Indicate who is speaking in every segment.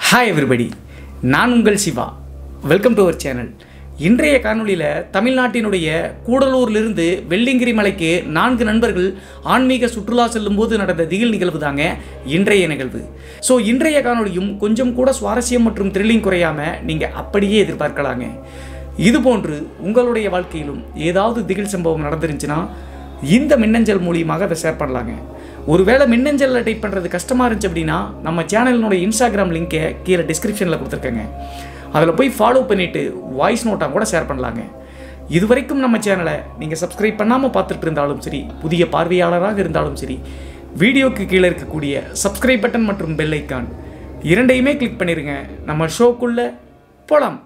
Speaker 1: hi everybody நான் உங்கள் Siva welcome to our channel இன்றைய காணொளியில் தமிழ்நாட்டினுடைய கூடலூரிலிருந்து வெள்ளிங்கிரி மலைக்கு நான்கு நண்பர்கள் ஆன்மீக சுற்றுலா செல்லும்போது நடந்த திகில் நிகழ்வு தாங்க இன்றைய நிகழ்வு ஸோ இன்றைய காணொளியும் கொஞ்சம் கூட சுவாரஸ்யம் மற்றும் த்ரில்லிங் குறையாமல் நீங்கள் அப்படியே எதிர்பார்க்கலாங்க இதுபோன்று உங்களுடைய வாழ்க்கையிலும் ஏதாவது திகில் சம்பவம் நடந்துருந்துச்சுன்னா இந்த மின்னஞ்சல் மூலியமாக அதை ஷேர் பண்ணலாங்க ஒருவேளை மின்னஞ்சலில் டைப் பண்ணுறது கஷ்டமாக இருந்துச்சு அப்படின்னா நம்ம சேனலினுடைய இன்ஸ்டாகிராம் லிங்கை கீழே டிஸ்கிரிப்ஷனில் கொடுத்துருக்கேங்க அதில் போய் ஃபாலோ பண்ணிவிட்டு வாய்ஸ் நோட்டாக கூட ஷேர் பண்ணலாங்க இது வரைக்கும் நம்ம சேனலை நீங்கள் சப்ஸ்கிரைப் பண்ணாமல் பார்த்துட்டு இருந்தாலும் சரி புதிய பார்வையாளராக இருந்தாலும் சரி வீடியோக்கு கீழே இருக்கக்கூடிய சப்ஸ்கிரைப் பட்டன் மற்றும் பெல் ஐக்கான் இரண்டையுமே கிளிக் பண்ணிடுங்க நம்ம ஷோக்குள்ளே போகலாம்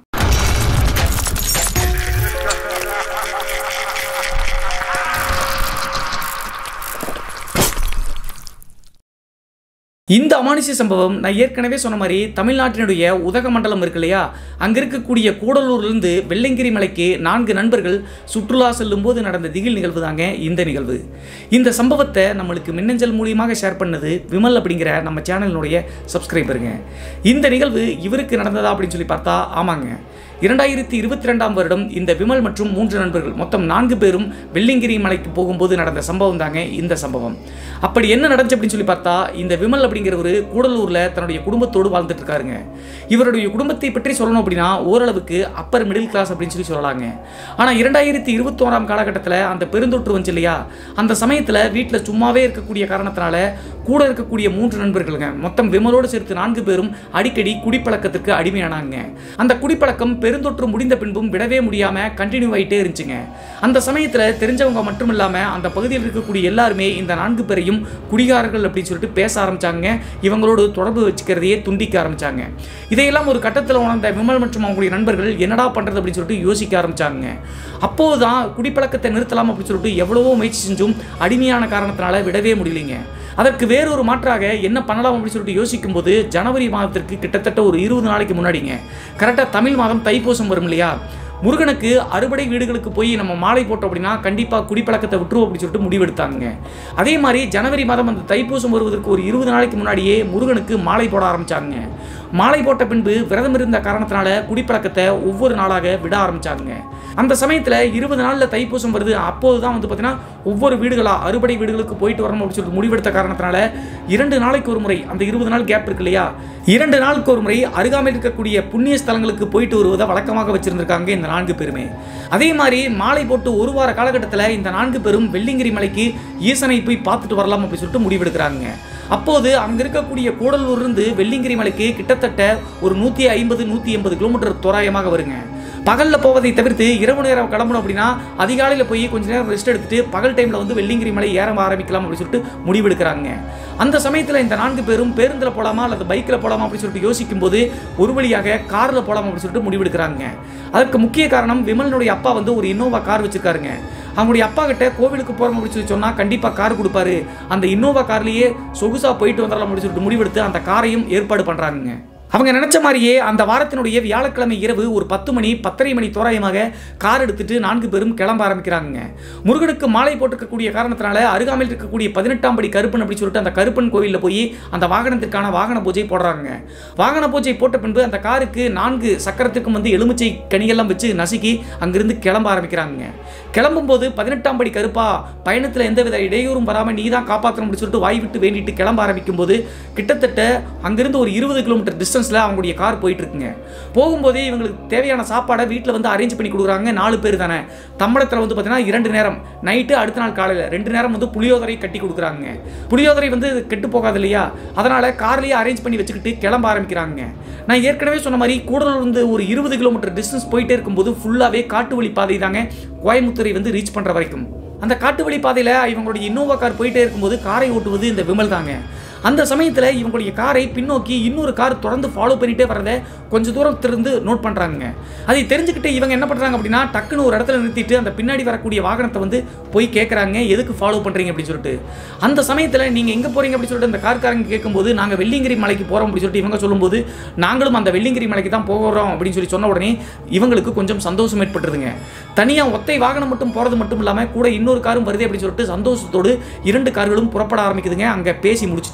Speaker 1: இந்த அமானுஷ்ய சம்பவம் நான் ஏற்கனவே சொன்ன மாதிரி தமிழ்நாட்டினுடைய உதகமண்டலம் இருக்கு இல்லையா அங்கே இருக்கக்கூடிய கூடலூர்லேருந்து வெள்ளங்கிரி மலைக்கு நான்கு நண்பர்கள் சுற்றுலா செல்லும்போது நடந்த திகில் நிகழ்வு தாங்க இந்த நிகழ்வு இந்த சம்பவத்தை நம்மளுக்கு மின்னஞ்சல் மூலியமாக ஷேர் பண்ணது விமல் அப்படிங்கிற நம்ம சேனலினுடைய சப்ஸ்கிரைபருங்க இந்த நிகழ்வு இவருக்கு நடந்ததா அப்படின்னு சொல்லி பார்த்தா ஆமாங்க இரண்டாயிரத்தி இருபத்தி ரெண்டாம் வருடம் இந்த விமல் மற்றும் மூன்று நண்பர்கள் மொத்தம் நான்கு பேரும் வெள்ளிங்கிரி மலைக்கு போகும்போது நடந்த சம்பவம் தாங்க இந்த சம்பவம் அப்படி என்ன நடந்துச்சு அப்படின்னு சொல்லி பார்த்தா இந்த விமல் அப்படிங்கிறவர் கூடலூரில் தன்னுடைய குடும்பத்தோடு வாழ்ந்துட்டு இருக்காருங்க இவருடைய குடும்பத்தை பற்றி சொல்லணும் அப்படின்னா ஓரளவுக்கு அப்பர் மிடில் கிளாஸ் அப்படின்னு சொல்லி சொல்லலாங்க ஆனால் இரண்டாயிரத்தி இருபத்தோராம் காலகட்டத்தில் அந்த பெருந்தொற்று வந்துச்சு இல்லையா அந்த சமயத்தில் வீட்டில் சும்மாவே இருக்கக்கூடிய காரணத்தினால கூட இருக்கக்கூடிய மூன்று நண்பர்களுங்க மொத்தம் விமலோடு சேர்த்து நான்கு பேரும் அடிக்கடி குடிப்பழக்கத்திற்கு அடிமையானாங்க அந்த குடிப்பழக்கம் பெருந்தொற்று முடிந்த பின்பும் விடவே முடியாம கண்டினியூ ஆகிட்டே இருந்துச்சுங்க அந்த சமயத்தில் தெரிஞ்சவங்க மட்டும் இல்லாமல் அந்த பகுதியில் இருக்கக்கூடிய எல்லாருமே இந்த நான்கு பேரையும் குடிகாரர்கள் அப்படின்னு சொல்லிட்டு பேச ஆரம்பிச்சாங்க இவங்களோடு தொடர்பு வச்சுக்கிறதையே துண்டிக்க ஆரம்பிச்சாங்க இதையெல்லாம் ஒரு கட்டத்தில் உணர்ந்த விமல் மற்றும் அவங்களுடைய நண்பர்கள் என்னடா பண்ணுறது அப்படின்னு சொல்லிட்டு யோசிக்க ஆரம்பிச்சாங்க அப்போதுதான் குடிப்பழக்கத்தை நிறுத்தலாம் அப்படின்னு சொல்லிட்டு எவ்வளவோ முயற்சி செஞ்சும் அடிமையான காரணத்தினால விடவே முடியலைங்க அதற்கு வேறொரு மாற்றாக என்ன பண்ணலாம் அப்படின்னு சொல்லிட்டு யோசிக்கும் போது ஜனவரி மாதத்திற்கு கிட்டத்தட்ட ஒரு இருபது நாளைக்கு முன்னாடிங்க கரெக்டாக தமிழ் மாதம் தைப்பூசம் வரும் இல்லையா முருகனுக்கு அறுபடை வீடுகளுக்கு போய் நம்ம மாலை போட்டோம் அப்படின்னா கண்டிப்பாக குடிப்பழக்கத்தை விட்டுருவோம் அப்படின்னு சொல்லிட்டு முடிவெடுத்தாங்க அதே மாதிரி ஜனவரி மாதம் அந்த தைப்பூசம் வருவதற்கு ஒரு இருபது நாளைக்கு முன்னாடியே முருகனுக்கு மாலை போட ஆரம்பிச்சாங்க மாலை போட்ட பின்பு விரதம் இருந்த காரணத்தினால குடிப்பழக்கத்தை ஒவ்வொரு நாளாக விட ஆரம்பிச்சாங்க அந்த சமயத்தில் இருபது நாளில் தைப்பூசம் வருது அப்போது தான் வந்து பார்த்தீங்கன்னா ஒவ்வொரு வீடுகளாக அறுபடை வீடுகளுக்கு போயிட்டு வரணும் அப்படின்னு சொல்லிட்டு முடிவெடுத்த காரணத்தினால இரண்டு நாளைக்கு ஒரு முறை அந்த இருபது நாள் கேப் இருக்கு இல்லையா இரண்டு நாளுக்கு ஒரு முறை அருகாமையில் இருக்கக்கூடிய புண்ணிய ஸ்தலங்களுக்கு போயிட்டு வருவதை வழக்கமாக வச்சிருந்திருக்காங்க இந்த நான்கு பேருமே அதே மாதிரி மாலை போட்டு ஒரு வார காலகட்டத்தில் இந்த நான்கு பேரும் வெள்ளிங்கிரி மலைக்கு ஈசனை போய் பார்த்துட்டு வரலாம் அப்படின்னு சொல்லிட்டு முடிவெடுக்கிறாங்க அப்போது அங்கே இருக்கக்கூடிய கூடலூர்லேருந்து வெள்ளிங்கிரி மலைக்கு கிட்டத்தட்ட ஒரு நூற்றி ஐம்பது நூற்றி எண்பது கிலோமீட்டர் தோராயமாக வருங்க பகலில் போவதை தவிர்த்து இரவு நேரம் கிளம்பணும் அப்படின்னா அதிகாலையில் போய் கொஞ்ச நேரம் ரெஸ்ட் எடுத்துட்டு பகல் டைமில் வந்து வெள்ளிங்கிரி மலை ஏற ஆரம்பிக்கலாம் அப்படின்னு சொல்லிட்டு முடிவெடுக்கிறாங்க அந்த சமயத்தில் இந்த நான்கு பேரும் பேருந்தில் போகலாமா அல்லது பைக்கில் போகலாமா அப்படின்னு சொல்லிட்டு யோசிக்கும் போது ஒரு வழியாக காரில் போகலாம் அப்படின்னு சொல்லிட்டு முடிவெடுக்கிறாங்க அதற்கு முக்கிய காரணம் விமலனுடைய அப்பா வந்து ஒரு இன்னோவா கார் வச்சிருக்காருங்க அவங்களுடைய அப்பா கிட்ட கோவிலுக்கு போகிறோம் அப்படின்னு சொல்லி சொன்னால் கண்டிப்பாக கார் கொடுப்பாரு அந்த இன்னோவா கார்லேயே சொகுசாக போயிட்டு வந்துடலாம் அப்படின்னு சொல்லிட்டு முடிவெடுத்து அந்த காரையும் ஏற்பாடு பண்ணுறாங்க அவங்க நினைச்ச மாதிரியே அந்த வாரத்தினுடைய வியாழக்கிழமை இரவு ஒரு பத்து மணி பத்தரை மணி தோராயமாக கார் எடுத்துட்டு நான்கு பேரும் கிளம்ப ஆரம்பிக்கிறாங்க முருகனுக்கு மாலை போட்டிருக்கக்கூடிய காரணத்தினால அருகாமையில் இருக்கக்கூடிய பதினெட்டாம் படி கருப்பன் அப்படின்னு சொல்லிட்டு அந்த கருப்பன் கோவிலில் போய் அந்த வாகனத்திற்கான வாகன பூஜை போடுறாங்க வாகன பூஜை போட்ட பின்பு அந்த காருக்கு நான்கு சக்கரத்துக்கும் வந்து எலுமிச்சை கனியெல்லாம் வச்சு நசுக்கி அங்கிருந்து கிளம்ப ஆரம்பிக்கிறாங்க கிளம்பும் போது பதினெட்டாம் படி கருப்பா பயணத்தில் எந்தவித இடையூறும் வராமல் நீ தான் காப்பாற்றணும் அப்படின்னு சொல்லிட்டு வாய் விட்டு வேண்டிட்டு கிளம்ப ஆரம்பிக்கும் போது கிட்டத்தட்ட அங்கிருந்து ஒரு இருபது கிலோமீட்டர் டிஸ்டன்ஸில் அவங்களுடைய கார் போயிட்டு இருக்குங்க போகும்போதே இவங்களுக்கு தேவையான சாப்பாடை வீட்டில் வந்து அரேஞ்ச் பண்ணி கொடுக்குறாங்க நாலு பேர் தானே தம்பளத்தில் வந்து பார்த்தீங்கன்னா இரண்டு நேரம் நைட்டு அடுத்த நாள் காலையில் ரெண்டு நேரம் வந்து புளியோதரை கட்டி கொடுக்குறாங்க புளியோதரை வந்து கெட்டு போகாது இல்லையா அதனால் கார்லேயே அரேஞ்ச் பண்ணி வச்சுக்கிட்டு கிளம்ப ஆரம்பிக்கிறாங்க நான் ஏற்கனவே சொன்ன மாதிரி கூடலூர் வந்து ஒரு இருபது கிலோமீட்டர் டிஸ்டன்ஸ் போயிட்டே இருக்கும்போது ஃபுல்லாகவே காட்டு வழி பாதை தாங்க கோயம்புத்தூரை வந்து ரீச் பண்ணுற வரைக்கும் அந்த காட்டு வழி பாதையில் இவங்களுடைய இன்னோவா கார் போயிட்டே இருக்கும்போது காரை ஓட்டுவது இந்த விமல் தாங்க அந்த சமயத்தில் இவங்களுடைய காரை பின்னோக்கி இன்னொரு கார் தொடர்ந்து ஃபாலோ பண்ணிட்டே வரதை கொஞ்சம் தூரத்திலிருந்து நோட் பண்ணுறாங்க அதை தெரிஞ்சுக்கிட்டு இவங்க என்ன பண்ணுறாங்க அப்படின்னா டக்குன்னு ஒரு இடத்துல நிறுத்திட்டு அந்த பின்னாடி வரக்கூடிய வாகனத்தை வந்து போய் கேட்குறாங்க எதுக்கு ஃபாலோ பண்ணுறீங்க அப்படின்னு சொல்லிட்டு அந்த சமயத்தில் நீங்கள் எங்கே போகிறீங்க அப்படின்னு சொல்லிட்டு அந்த கார்காரங்க கேட்கும்போது நாங்கள் வெள்ளிங்கிரி மலைக்கு போகிறோம் அப்படின்னு சொல்லிட்டு இவங்க சொல்லும்போது நாங்களும் அந்த வெள்ளிங்கிரி மலைக்கு தான் போகிறோம் அப்படின்னு சொல்லி சொன்ன உடனே இவங்களுக்கு கொஞ்சம் சந்தோஷம் ஏற்பட்டுருதுங்க தனியாக ஒத்தை வாகனம் மட்டும் போகிறது மட்டும் இல்லாமல் கூட இன்னொரு காரும் வருது அப்படின்னு சொல்லிட்டு சந்தோஷத்தோடு இரண்டு கார்களும் புறப்பட ஆரம்பிக்குதுங்க அங்கே பேசி முடிச்சுட்டு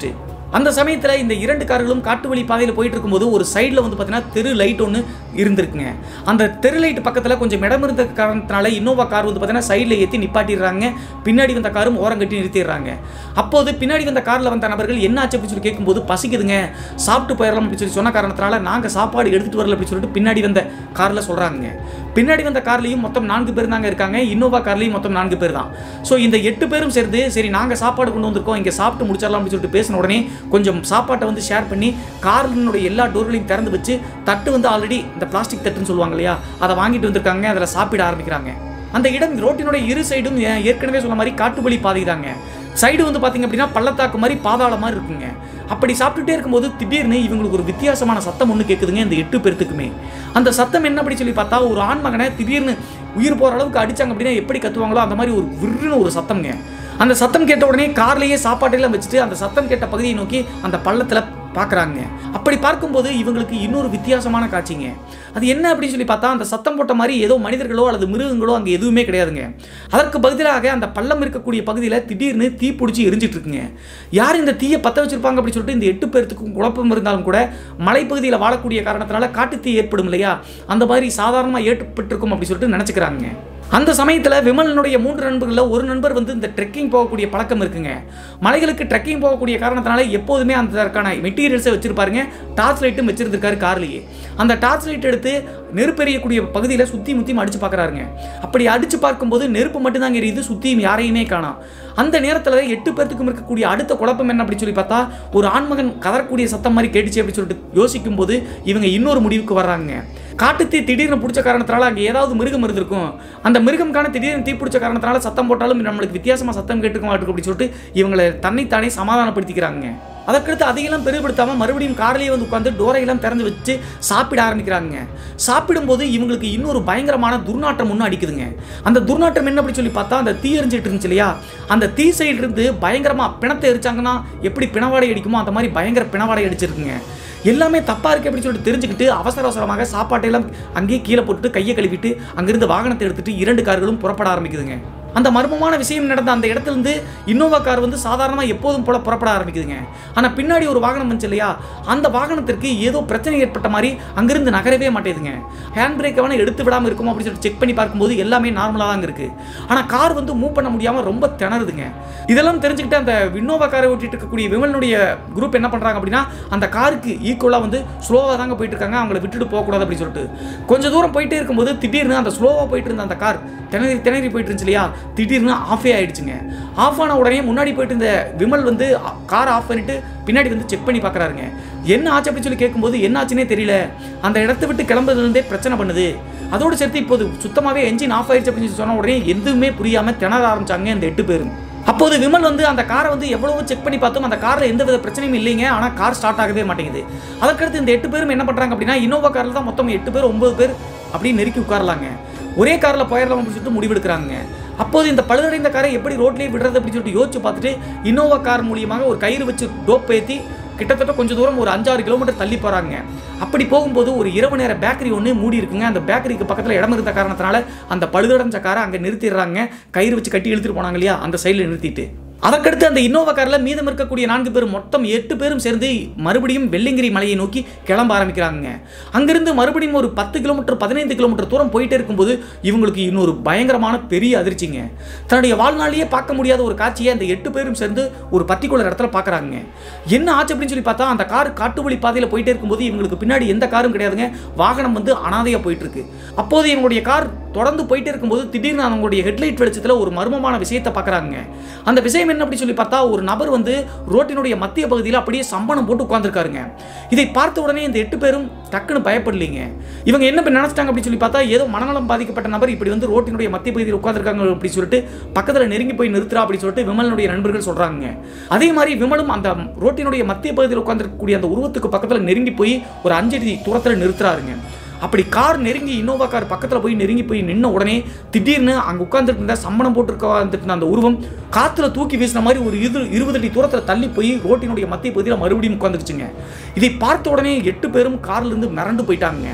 Speaker 1: அந்த சமயத்தில் இந்த இரண்டு கார்களும் காட்டு வழி பாதையில் போயிட்டு இருக்கும்போது ஒரு சைடில் வந்து பார்த்தீங்கன்னா தெரு லைட் ஒன்று இருந்திருக்குங்க அந்த தெரு லைட் பக்கத்தில் கொஞ்சம் இடம் இருந்த காரணத்தினால இன்னோவா கார் வந்து பார்த்தீங்கன்னா சைடில் ஏற்றி நிப்பாட்டிடுறாங்க பின்னாடி வந்த காரும் ஓரம் கட்டி நிறுத்திடுறாங்க அப்போது பின்னாடி வந்த காரில் வந்த நபர்கள் என்ன ஆச்சு அப்படின்னு சொல்லி கேட்கும்போது பசிக்குதுங்க சாப்பிட்டு போயிடலாம் அப்படின்னு சொல்லி சொன்ன காரணத்தினால நாங்கள் சாப்பாடு எடுத்துகிட்டு வரல அப்படின்னு சொல்லிட்டு பின்னாடி வந்த காரில் சொல்கிறாங்க பின்னாடி வந்த கார்லையும் மொத்தம் நான்கு பேர் தாங்க இருக்காங்க இன்னோவா கார்லையும் மொத்தம் நான்கு பேர் தான் ஸோ இந்த எட்டு பேரும் சேர்ந்து சரி நாங்கள் சாப்பாடு கொண்டு வந்திருக்கோம் இங்கே சாப்பிட்டு முடிச்சிடலாம் அப்படின்னு சொல்லிட்டு பேசின உடனே கொஞ்சம் சாப்பாட்டை வந்து ஷேர் பண்ணி காரினுடைய எல்லா டோர்களையும் திறந்து வச்சு தட்டு வந்து ஆல்ரெடி இந்த பிளாஸ்டிக் தட்டுன்னு சொல்லுவாங்க இல்லையா அதை வாங்கிட்டு வந்திருக்காங்க அதில் சாப்பிட ஆரம்பிக்கிறாங்க அந்த இடம் ரோட்டினுடைய இரு சைடும் ஏ- ஏற்கனவே சொன்ன மாதிரி காட்டுவழி பாதை தாங்க சைடு வந்து பார்த்தீங்க அப்படின்னா பள்ளத்தாக்கு மாதிரி பாதாள மாதிரி இருக்குங்க அப்படி சாப்பிட்டுட்டே இருக்கும்போது திடீர்னு இவங்களுக்கு ஒரு வித்தியாசமான சத்தம் ஒன்று கேட்குதுங்க இந்த எட்டு பேர்த்துக்குமே அந்த சத்தம் என்ன அப்படி சொல்லி பார்த்தா ஒரு ஆண் மகனை திடீர்னு உயிர் போகிற அளவுக்கு அடிச்சாங்க அப்படின்னா எப்படி கத்துவாங்களோ அந்த மாதிரி ஒரு விருன்னு ஒரு சத்தம்ங்க அந்த சத்தம் கேட்ட உடனே கார்லேயே சாப்பாட்டெல்லாம் வச்சுட்டு அந்த சத்தம் கேட்ட பகுதியை நோக்கி அந்த பள்ளத்தில் பார்க்குறாங்க அப்படி பார்க்கும்போது இவங்களுக்கு இன்னொரு வித்தியாசமான காட்சிங்க அது என்ன அப்படின்னு சொல்லி பார்த்தா அந்த சத்தம் போட்ட மாதிரி ஏதோ மனிதர்களோ அல்லது மிருகங்களோ அங்கே எதுவுமே கிடையாதுங்க அதற்கு பதிலாக அந்த பள்ளம் இருக்கக்கூடிய பகுதியில் திடீர்னு தீ பிடிச்சி எரிஞ்சிட்டு இருக்குங்க யார் இந்த தீயை பற்ற வச்சிருப்பாங்க அப்படின்னு சொல்லிட்டு இந்த எட்டு பேர்த்துக்கும் குழப்பம் இருந்தாலும் கூட மலைப்பகுதியில் வாழக்கூடிய காரணத்தினால காட்டுத்தீ ஏற்படும் இல்லையா அந்த மாதிரி சாதாரணமாக ஏற்பட்டிருக்கும் அப்படின்னு சொல்லிட்டு நினச்சிக்கிறாங்க அந்த சமயத்தில் விமலனுடைய மூன்று நண்பர்களில் ஒரு நண்பர் வந்து இந்த ட்ரெக்கிங் போகக்கூடிய பழக்கம் இருக்குங்க மலைகளுக்கு ட்ரெக்கிங் போகக்கூடிய காரணத்தினால எப்போதுமே அதற்கான மெட்டீரியல்ஸை வச்சிருப்பாருங்க டார்ச் லைட்டும் வச்சிருந்திருக்காரு கார்லேயே அந்த டார்ச் லைட் எடுத்து நெருப்பெறியக்கூடிய பகுதியில் சுற்றி முற்றியும் அடிச்சு பார்க்குறாருங்க அப்படி அடிச்சு பார்க்கும்போது நெருப்பு மட்டும்தாங்க எரியுது சுற்றியும் யாரையுமே காணோம் அந்த நேரத்தில் எட்டு பேர்த்துக்கும் இருக்கக்கூடிய அடுத்த குழப்பம் என்ன அப்படின்னு சொல்லி பார்த்தா ஒரு ஆண்மகன் கதறக்கூடிய சத்தம் மாதிரி கேட்டுச்சு அப்படின்னு சொல்லிட்டு யோசிக்கும் போது இவங்க இன்னொரு முடிவுக்கு வர்றாங்க காட்டுத்தீ திடீர்னு பிடிச்ச காரணத்தினால அங்கே ஏதாவது மிருகம் இருந்திருக்கும் அந்த மிருகம் காண திடீர்னு தீ பிடிச்ச காரணத்தினால சத்தம் போட்டாலும் நம்மளுக்கு வித்தியாசமாக சத்தம் கேட்டுக்க மாட்டேங்குது அப்படின்னு சொல்லிட்டு இவங்களை தன்னைத்தானே சமாதானப்படுத்திக்கிறாங்க அதற்கடுத்து அதையெல்லாம் பெருப்படுத்தாமல் மறுபடியும் கார்லேயே வந்து உட்காந்து டோரையெல்லாம் திறந்து வச்சு சாப்பிட ஆரம்பிக்கிறாங்க சாப்பிடும்போது இவங்களுக்கு இன்னொரு பயங்கரமான துர்நாற்றம் ஒன்று அடிக்குதுங்க அந்த துர்நாற்றம் என்ன அப்படி சொல்லி பார்த்தா அந்த தீ எரிஞ்சிட்டு இருந்துச்சு இல்லையா அந்த தீ சைடு இருந்து பயங்கரமாக பிணத்தை எரிச்சாங்கன்னா எப்படி பிணவாடை அடிக்குமோ அந்த மாதிரி பயங்கர பிணவாடை அடிச்சிருக்குங்க எல்லாமே தப்பாக இருக்கு அப்படின்னு சொல்லிட்டு தெரிஞ்சுக்கிட்டு அவசர அவசரமாக சாப்பாட்டையெல்லாம் அங்கேயே கீழே போட்டு கையை கழுவிட்டு அங்கிருந்து வாகனத்தை எடுத்துட்டு இரண்டு கார்களும் புறப்பட ஆரம்பிக்குதுங்க அந்த மர்மமான விஷயம் நடந்த அந்த இடத்துல இருந்து இன்னோவா கார் வந்து சாதாரணமாக எப்போதும் போல புறப்பட ஆரம்பிக்குதுங்க ஆனால் பின்னாடி ஒரு வாகனம் வந்துச்சு இல்லையா அந்த வாகனத்திற்கு ஏதோ பிரச்சனை ஏற்பட்ட மாதிரி அங்கிருந்து நகரவே மாட்டேதுங்க ஹேண்ட் பிரேக் வேணா எடுத்து விடாமல் இருக்கும் அப்படின்னு சொல்லிட்டு செக் பண்ணி பார்க்கும்போது எல்லாமே நார்மலாக தாங்க இருக்கு ஆனால் கார் வந்து மூவ் பண்ண முடியாமல் ரொம்ப திணறுதுங்க இதெல்லாம் தெரிஞ்சுக்கிட்டு அந்த இன்னோவா காரை ஓட்டிட்டு இருக்கக்கூடிய விமலனுடைய குரூப் என்ன பண்ணுறாங்க அப்படின்னா அந்த காருக்கு ஈக்குவலாக வந்து ஸ்லோவாக தாங்க போயிட்டு இருக்காங்க அவங்கள விட்டுட்டு போகக்கூடாது அப்படின்னு சொல்லிட்டு கொஞ்சம் தூரம் போயிட்டே இருக்கும்போது திடீர்னு அந்த ஸ்லோவாக போயிட்டு இருந்த அந்த கார் திணறி திணறி போயிட்டு இருந்துச்சு இல்லையா திடீர்னு ஆஃபே ஆயிடுச்சுங்க ஆஃப் ஆன உடனே முன்னாடி போயிட்டு இருந்த விமல் வந்து கார் ஆஃப் பண்ணிட்டு பின்னாடி வந்து செக் பண்ணி பார்க்குறாருங்க என்ன ஆச்சு அப்படின்னு சொல்லி கேட்கும்போது என்ன ஆச்சுன்னே தெரியல அந்த இடத்த விட்டு கிளம்புறதுலேருந்தே பிரச்சனை பண்ணுது அதோடு சேர்த்து இப்போது சுத்தமாகவே என்ஜின் ஆஃப் ஆயிடுச்சு அப்படின்னு சொல்லி சொன்ன உடனே எதுவுமே புரியாமல் திணற ஆரம்பிச்சாங்க இந்த எட்டு பேரும் அப்போது விமல் வந்து அந்த காரை வந்து எவ்வளவோ செக் பண்ணி பார்த்தோம் அந்த காரில் எந்த வித பிரச்சனையும் இல்லைங்க ஆனால் கார் ஸ்டார்ட் ஆகவே மாட்டேங்குது அதற்கடுத்து இந்த எட்டு பேரும் என்ன பண்ணுறாங்க அப்படின்னா இன்னோவா காரில் தான் மொத்தம் எட்டு பேர் ஒன்பது பேர் அப்படியே நெருக்கி உட்காரலாங்க ஒரே காரில் போயிடலாம் அப்படின்னு சொல்லிட்டு முடிவெடுக்கிறாங்க அப்போது இந்த பழுதடைந்த காரை எப்படி ரோட்லேயே விடுறது அப்படின்னு சொல்லிட்டு யோசிச்சு பார்த்துட்டு இன்னோவா கார் மூலியமாக ஒரு கயிறு வச்சு டோப் ஏற்றி கிட்டத்தட்ட கொஞ்சம் தூரம் ஒரு அஞ்சாறு கிலோமீட்டர் தள்ளி போகிறாங்க அப்படி போகும்போது ஒரு இரவு நேர பேக்கரி ஒன்று மூடி இருக்குங்க அந்த பேக்கரிக்கு பக்கத்தில் இடம் இருந்த காரணத்தினால அந்த பழுதடைஞ்ச காரை அங்கே நிறுத்திடுறாங்க கயிறு வச்சு கட்டி இழுத்துட்டு போனாங்க இல்லையா அந்த சைடில் நிறுத்திட்டு அதற்கடுத்து அந்த இன்னோவா காரில் மீதம் இருக்கக்கூடிய நான்கு பேர் மொத்தம் எட்டு பேரும் சேர்ந்து மறுபடியும் வெள்ளிங்கிரி மலையை நோக்கி கிளம்ப ஆரம்பிக்கிறாங்க அங்கிருந்து மறுபடியும் ஒரு பத்து கிலோமீட்டர் பதினைந்து கிலோமீட்டர் தூரம் போயிட்டே இருக்கும்போது இவங்களுக்கு இன்னொரு பயங்கரமான பெரிய அதிர்ச்சிங்க தன்னுடைய வாழ்நாளையே பார்க்க முடியாத ஒரு காட்சியை அந்த எட்டு பேரும் சேர்ந்து ஒரு பர்டிகுலர் இடத்துல பார்க்குறாங்க என்ன ஆச்சு அப்படின்னு சொல்லி பார்த்தா அந்த கார் காட்டு வழி பாதையில் போயிட்டே இருக்கும்போது இவங்களுக்கு பின்னாடி எந்த காரும் கிடையாதுங்க வாகனம் வந்து அனாதையாக போயிட்டு இருக்கு அப்போது இவங்களுடைய கார் தொடர்ந்து போயிட்டே இருக்கும்போது திடீர்னு அவங்களுடைய ஹெட்லைட் வெளிச்சத்தில் ஒரு மர்மமான விஷயத்தை பார்க்குறாங்க அந்த விஷயம் என்ன அப்படி சொல்லி பார்த்தா ஒரு நபர் வந்து ரோட்டினுடைய மத்திய பகுதியில் அப்படியே சம்பளம் போட்டு உட்காந்துருக்காருங்க இதை பார்த்த உடனே இந்த எட்டு பேரும் டக்குன்னு பயப்படலைங்க இவங்க என்ன இப்ப நினைச்சிட்டாங்க அப்படின்னு சொல்லி பார்த்தா ஏதோ மனநலம் பாதிக்கப்பட்ட நபர் இப்படி வந்து ரோட்டினுடைய மத்திய பகுதியில் உட்காந்துருக்காங்க அப்படி சொல்லிட்டு பக்கத்தில் நெருங்கி போய் நிறுத்துறா அப்படி சொல்லிட்டு விமலனுடைய நண்பர்கள் சொல்றாங்க அதே மாதிரி விமலும் அந்த ரோட்டினுடைய மத்திய பகுதியில் உட்காந்துருக்கக்கூடிய அந்த உருவத்துக்கு பக்கத்தில் நெருங்கி போய் ஒரு அஞ்சடி தூரத்தில் நிறுத்துறாருங்க அப்படி கார் நெருங்கி இன்னோவா கார் பக்கத்தில் போய் நெருங்கி போய் நின்ன உடனே திடீர்னு அங்கே உட்காந்துட்டு இருந்த சம்மணம் போட்டு வந்துட்டு அந்த உருவம் காற்றுல தூக்கி வீசின மாதிரி ஒரு இரு இருபது அடி தூரத்தில் தள்ளி போய் ரோட்டினுடைய மத்திய பகுதியில் மறுபடியும் உட்காந்துருச்சுங்க இதை பார்த்த உடனே எட்டு பேரும் கார்ல இருந்து மிரண்டு போயிட்டாங்க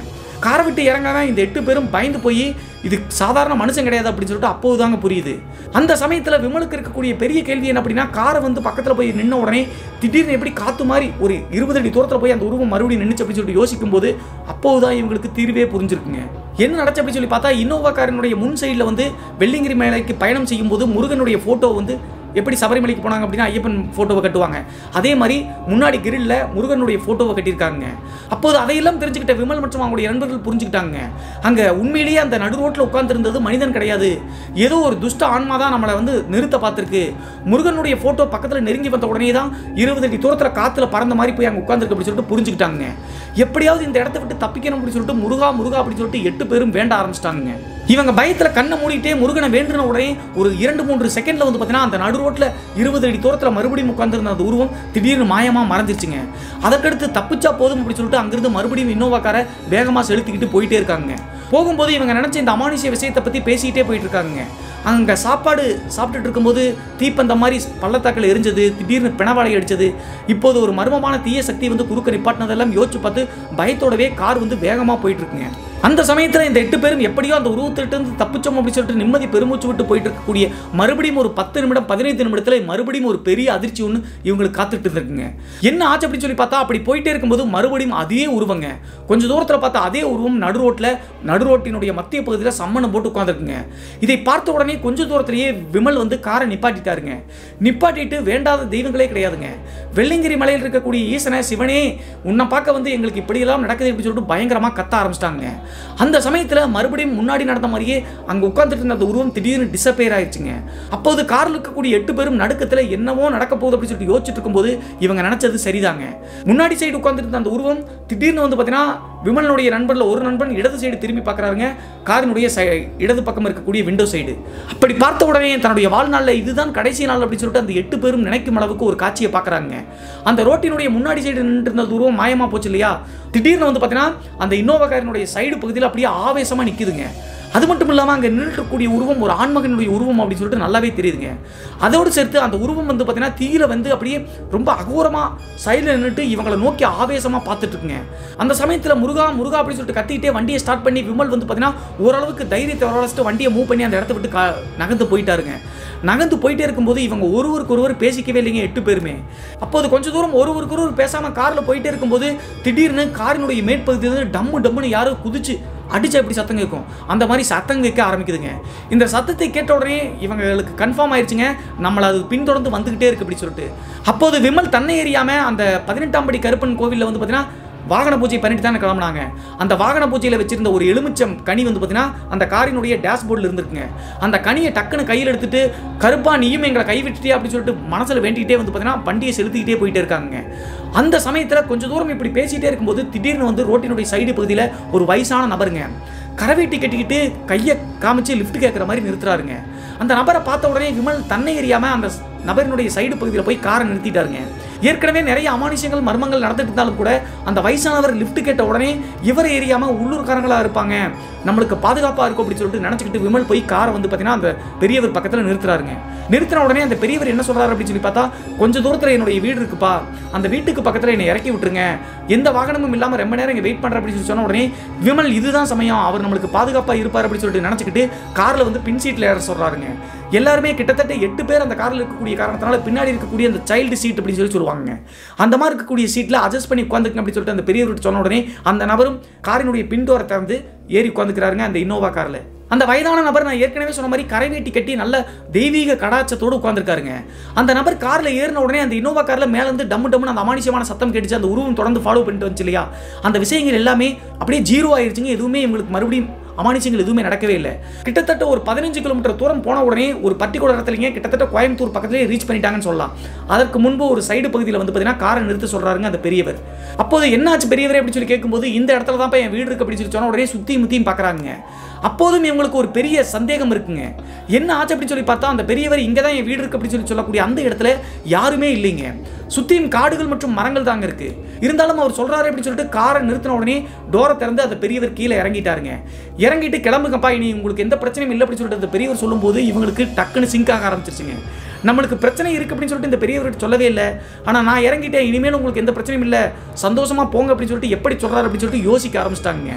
Speaker 1: காரை விட்டு இறங்காம இந்த எட்டு பேரும் பயந்து போய் இது சாதாரண மனுஷன் கிடையாது அப்படின்னு சொல்லிட்டு அப்போது தாங்க புரியுது அந்த சமயத்தில் விமலுக்கு இருக்கக்கூடிய பெரிய கேள்வி என்ன அப்படின்னா காரை வந்து பக்கத்தில் போய் நின்ன உடனே திடீர்னு எப்படி காத்து மாதிரி ஒரு இருபது அடி தூரத்தில் போய் அந்த உருவம் மறுபடியும் நின்றுச்சு அப்படின்னு சொல்லிட்டு யோசிக்கும் போது அப்போதுதான் இவங்களுக்கு தீர்வே புரிஞ்சிருக்குங்க என்ன நடச்சு அப்படின்னு சொல்லி பார்த்தா இன்னோவா காரினுடைய முன் சைடில் வந்து வெள்ளிங்கிரி மேலைக்கு பயணம் செய்யும் போது முருகனுடைய ஃபோட்டோ வந்து எப்படி சபரிமலைக்கு போனாங்க அப்படின்னா ஐயப்பன் ஃபோட்டோவை கட்டுவாங்க அதே மாதிரி முன்னாடி கிரில்ல முருகனுடைய ஃபோட்டோவை கட்டியிருக்காங்க அப்போது அதையெல்லாம் தெரிஞ்சுக்கிட்ட விமல் மற்றும் அவங்களுடைய நண்பர்கள் புரிஞ்சுக்கிட்டாங்க அங்கே உண்மையிலேயே அந்த நடு ரோட்டில் உட்கார்ந்திருந்தது மனிதன் கிடையாது ஏதோ ஒரு துஷ்ட ஆன்மா தான் நம்மளை வந்து நிறுத்த பார்த்துருக்கு முருகனுடைய ஃபோட்டோ பக்கத்தில் நெருங்கி வந்த உடனே தான் இருபது அடி தூரத்தில் காற்றுல பறந்த மாதிரி போய் அங்கே உட்காந்துருக்கு அப்படின்னு சொல்லிட்டு புரிஞ்சுக்கிட்டாங்க எப்படியாவது இந்த இடத்த விட்டு தப்பிக்கணும் அப்படின்னு சொல்லிட்டு முருகா முருகா அப்படின்னு சொல்லிட்டு எட்டு பேரும் வேண்ட ஆரம்பிச்சிட்டாங்க இவங்க பயத்துல கண்ணை மூடிட்டே முருகனை வேண்டின உடனே ஒரு இரண்டு மூன்று செகண்ட்ல வந்து பார்த்தீங்கன்னா அந்த நடு ரோட்ல இருபது அடி தூரத்தில் மறுபடியும் உட்காந்துருந்த அந்த உருவம் திடீர்னு மாயமா மறைஞ்சிருச்சுங்க அதற்கடுத்து தப்பிச்சா போதும் அப்படின்னு சொல்லிட்டு அங்கிருந்து மறுபடியும் இன்னோவா காரை வேகமா செலுத்திக்கிட்டு போயிட்டே இருக்காங்க போகும்போது இவங்க நினைச்ச இந்த அமானுஷ்ய விஷயத்தை பத்தி பேசிக்கிட்டே போயிட்டு இருக்காங்க அங்கே சாப்பாடு சாப்பிட்டுட்டு இருக்கும்போது தீப்பந்த மாதிரி பள்ளத்தாக்கில் எரிஞ்சது திடீர்னு பிணவாடை அடிச்சது இப்போது ஒரு மர்மமான தீய சக்தி வந்து குறுக்க நிப்பாட்டினதெல்லாம் யோசிச்சு பார்த்து பயத்தோடவே கார் வந்து வேகமாக போயிட்டு இருக்குங்க அந்த சமயத்தில் இந்த எட்டு பேரும் எப்படியோ அந்த உருவத்திட்டு இருந்து தப்பிச்சோம் அப்படின்னு சொல்லிட்டு நிம்மதி பெருமூச்சு விட்டு போயிட்டு இருக்கக்கூடிய மறுபடியும் ஒரு பத்து நிமிடம் பதினைந்து நிமிடத்தில் மறுபடியும் ஒரு பெரிய அதிர்ச்சி ஒன்று இவங்களுக்கு காத்துட்டு இருந்திருக்குங்க என்ன ஆச்சு அப்படின்னு சொல்லி பார்த்தா அப்படி போயிட்டே இருக்கும்போது மறுபடியும் அதே உருவங்க கொஞ்சம் தூரத்தில் பார்த்தா அதே உருவம் நடு ரோட்டில் நடு ரோட்டினுடைய மத்திய பகுதியில் சம்மணம் போட்டு உட்காந்துருக்குங்க இதை பார்த்த உடனே கொஞ்ச தூரத்திலேயே விமல் வந்து காரை நிப்பாட்டிட்டாருங்க நிப்பாட்டிட்டு வேண்டாத தெய்வங்களே கிடையாதுங்க வெள்ளிங்கிரி மலையில் இருக்கக்கூடிய ஈசனை சிவனே உன்னை பார்க்க வந்து எங்களுக்கு இப்படியெல்லாம் நடக்குது அப்படின்னு சொல்லிட்டு பயங்கரமாக கத்த ஆரம்பிச்சிட்டாங்க அந்த சமயத்தில் மறுபடியும் முன்னாடி நடந்த மாதிரியே அங்கே உட்காந்துட்டு இருந்த அந்த உருவம் திடீர்னு டிசப்பேர் ஆயிடுச்சுங்க அப்போது காரில் இருக்கக்கூடிய எட்டு பேரும் நடுக்கத்தில் என்னவோ நடக்க போகுது அப்படின்னு சொல்லிட்டு யோசிச்சுட்டு இருக்கும்போது இவங்க நினைச்சது சரிதாங்க முன்னாடி சைடு உட்காந்துட்டு இருந்த அந்த உருவம் திடீர்னு வந்து பார்த்தீங்கன்னா விமலனுடைய நண்பரில் ஒரு நண்பன் இடது சைடு திரும்பி பார்க்குறாருங்க காரினுடைய சை இடது பக்கம் இருக்கக்கூடிய விண்டோ சைடு அப்படி பார்த்த உடனே தன்னுடைய வாழ்நாளில் இதுதான் கடைசி நாள் அப்படின்னு சொல்லிட்டு அந்த எட்டு பேரும் நினைக்கும் அளவுக்கு ஒரு காட்சியை பார்க்குறாங்க அந்த ரோட்டினுடைய முன்னாடி சைடு நின்று இருந்த உருவம் மாயமா போச்சு இல்லையா திடீர்னு வந்து பார்த்தீங்கன்னா அந்த இன்னோவா காரினுடைய சைடு பகுதியில் அப்படியே ஆவேசமாக நிற்குதுங்க அது மட்டும் இல்லாமல் அங்கே நின்றுக்கூடிய உருவம் ஒரு ஆண்மகனுடைய உருவம் அப்படின்னு சொல்லிட்டு நல்லாவே தெரியுதுங்க அதோடு சேர்த்து அந்த உருவம் வந்து பார்த்தீங்கன்னா தீயில வந்து அப்படியே ரொம்ப அகோரமாக சைடில் நின்றுட்டு இவங்களை நோக்கி ஆவேசமாக பார்த்துட்டு இருக்குங்க அந்த சமயத்தில் முருகா முருகா அப்படின்னு சொல்லிட்டு கத்திக்கிட்டே வண்டியை ஸ்டார்ட் பண்ணி விமல் வந்து பார்த்தீங்கன்னா ஓரளவுக்கு தைரியத்தை வரவழைச்சிட்டு வண்டியை மூவ் பண்ணி அந்த இடத்த விட்டு கா நகர்ந்து போயிட்டாருங்க நகர்ந்து போயிட்டே இருக்கும்போது இவங்க ஒருவருக்கு ஒருவர் பேசிக்கவே இல்லைங்க எட்டு பேருமே அப்போது கொஞ்ச தூரம் ஒருவருக்கு ஒருவர் பேசாமல் காரில் போயிட்டே இருக்கும்போது திடீர்னு காரினுடைய மேற்பகுதியிலிருந்து டம்மு டம்முன்னு யாரோ குதிச்சு அடிச்சா எப்படி சத்தம் கேட்கும் அந்த மாதிரி சத்தம் கேட்க ஆரம்பிக்குதுங்க இந்த சத்தத்தை கேட்ட உடனே இவங்களுக்கு கன்ஃபார்ம் ஆயிடுச்சுங்க நம்மளை அது பின்தொடர்ந்து வந்துகிட்டே இருக்கு அப்படி சொல்லிட்டு அப்போது விமல் தன்னை எறியாம அந்த பதினெட்டாம் படி கருப்பன் கோவிலில் வந்து பார்த்தீங்கன்னா வாகன பூஜை பண்ணிட்டு தானே கிளம்புனாங்க அந்த வாகன பூஜையில் வச்சிருந்த ஒரு எலுமிச்சம் கனி வந்து பார்த்தீங்கன்னா அந்த காரினுடைய டேஷ்போர்டில் இருந்திருக்குங்க அந்த கனியை டக்குன்னு கையில் எடுத்துட்டு கருப்பா நீயும் எங்களை கைவிட்டுட்டியா அப்படின்னு சொல்லிட்டு மனசில் வேண்டிக்கிட்டே வந்து பார்த்தீங்கன்னா வண்டியை செலுத்திக்கிட்டே போயிட்டே இருக்காங்க அந்த சமயத்தில் கொஞ்சம் தூரம் இப்படி பேசிகிட்டே இருக்கும்போது திடீர்னு வந்து ரோட்டினுடைய சைடு பகுதியில் ஒரு வயசான நபருங்க கரவேட்டி கட்டிக்கிட்டு கையை காமிச்சு லிஃப்ட் கேட்குற மாதிரி நிறுத்துறாருங்க அந்த நபரை பார்த்த உடனே விமல் தன்னை எறியாமல் அந்த நபரினுடைய சைடு பகுதியில் போய் காரை நிறுத்திட்டாருங்க ஏற்கனவே நிறைய அமானுஷ்யங்கள் மர்மங்கள் நடந்துட்டு இருந்தாலும் கூட அந்த வயசானவர் லிஃப்ட் கேட்ட உடனே இவரை எரியாம உள்ளூர்காரங்களா இருப்பாங்க நம்மளுக்கு பாதுகாப்பா இருக்கும் அப்படின்னு சொல்லிட்டு நினைச்சுக்கிட்டு விமல் போய் காரை வந்து பார்த்தீங்கன்னா அந்த பெரியவர் பக்கத்தில் நிறுத்துறாருங்க நிறுத்தின உடனே அந்த பெரியவர் என்ன சொல்றாரு அப்படின்னு சொல்லி பார்த்தா கொஞ்ச தூரத்தில் என்னுடைய வீடு இருக்குப்பா அந்த வீட்டுக்கு பக்கத்தில் என்னை இறக்கி விட்டுருங்க எந்த வாகனமும் இல்லாமல் ரொம்ப நேரம் இங்கே வெயிட் பண்ணுற அப்படின்னு சொல்லி சொன்ன உடனே விமல் இதுதான் சமயம் அவர் நம்மளுக்கு பாதுகாப்பாக இருப்பார் அப்படின்னு சொல்லிட்டு நினச்சிக்கிட்டு காரில் வந்து பின் சீட்டில் ஏற சொல்கிறாருங்க எல்லாருமே கிட்டத்தட்ட எட்டு பேர் அந்த காரில் இருக்கக்கூடிய காரணத்தினால பின்னாடி இருக்கக்கூடிய அந்த சைல்டு சீட் அப்படின்னு சொல்லி சொல்லுவாங்க அந்த மாதிரி இருக்கக்கூடிய சீட்டில் அட்ஜஸ்ட் பண்ணி உட்காந்துக்கங்க அப்படின்னு சொல்லிட்டு அந்த பெரியவர்கிட்ட சொன்ன உடனே அந்த நபரும் காரினுடைய பின்டோரை திறந்து ஏறி உட்காந்துக்கிறாருங்க அந்த இன்னோவா காரில் அந்த வயதான நபர் நான் ஏற்கனவே சொன்ன மாதிரி கரை வேட்டி கட்டி நல்ல தெய்வீக கடாச்சத்தோடு உட்காந்துருக்காருங்க அந்த நபர் காரில் ஏறின உடனே அந்த இன்னோவா காரில் மேலே இருந்து டம்மு டம்முன்னு அந்த அமானுஷ்யமான சத்தம் கேட்டுச்சு அந்த உருவம் தொடர்ந்து ஃபாலோ பண்ணிட்டு வந்துச்சு இல்லையா அந்த விஷயங்கள் எல்லாமே அப்படியே ஜீரோ ஆயிருச்சுங்க எதுவுமே இவங்களுக்கு மறுபடியும் அமானுஷ்யங்கள் எதுவுமே நடக்கவே இல்லை கிட்டத்தட்ட ஒரு பதினஞ்சு கிலோமீட்டர் தூரம் போன உடனே ஒரு பர்டிகுலர் இடத்துலங்க கிட்டத்தட்ட கோயம்புத்தூர் பக்கத்துலேயே ரீச் பண்ணிட்டாங்கன்னு சொல்லலாம் அதற்கு முன்பு ஒரு சைடு பகுதியில் வந்து பார்த்தீங்கன்னா காரை நிறுத்த சொல்றாருங்க அந்த பெரியவர் அப்போது என்னாச்சு பெரியவரே அப்படின்னு சொல்லி கேட்கும்போது இந்த இடத்துல தான் என் வீடு இருக்கு அப்படின்னு சொல்லி சொன்ன உடனே சுத்தி முத்தியும் பார்க்குறாங்க அப்போதும் இவங்களுக்கு ஒரு பெரிய சந்தேகம் இருக்குங்க என்ன ஆச்சு அப்படின்னு சொல்லி பார்த்தா அந்த பெரியவர் இங்கே தான் என் வீடு இருக்கு அப்படின்னு சொல்லி சொல்லக்கூடிய அந்த இடத்துல யாருமே இல்லைங்க சுத்தியும் காடுகள் மற்றும் மரங்கள் தாங்க இருக்கு இருந்தாலும் அவர் சொல்றாரு அப்படின்னு சொல்லிட்டு காரை நிறுத்தின உடனே டோரை திறந்து அந்த பெரியவர் கீழே இறங்கிட்டாருங்க இறங்கிட்டு கிளம்புங்கப்பா இனி உங்களுக்கு எந்த பிரச்சனையும் இல்லை அப்படின்னு சொல்லிட்டு அந்த பெரியவர் சொல்லும்போது இவங்களுக்கு டக்குன்னு சிங்க் ஆக ஆரம்பிச்சிருச்சுங்க நம்மளுக்கு பிரச்சனை இருக்கு அப்படின்னு சொல்லிட்டு இந்த பெரியவர்கிட்ட சொல்லவே இல்லை ஆனால் நான் இறங்கிட்டேன் இனிமேல் உங்களுக்கு எந்த பிரச்சனையும் இல்லை சந்தோஷமா போங்க அப்படின்னு சொல்லிட்டு எப்படி சொல்றாரு அப்படின்னு சொல்லிட்டு யோசிக்க ஆரம்பிச்சிட்டாங்க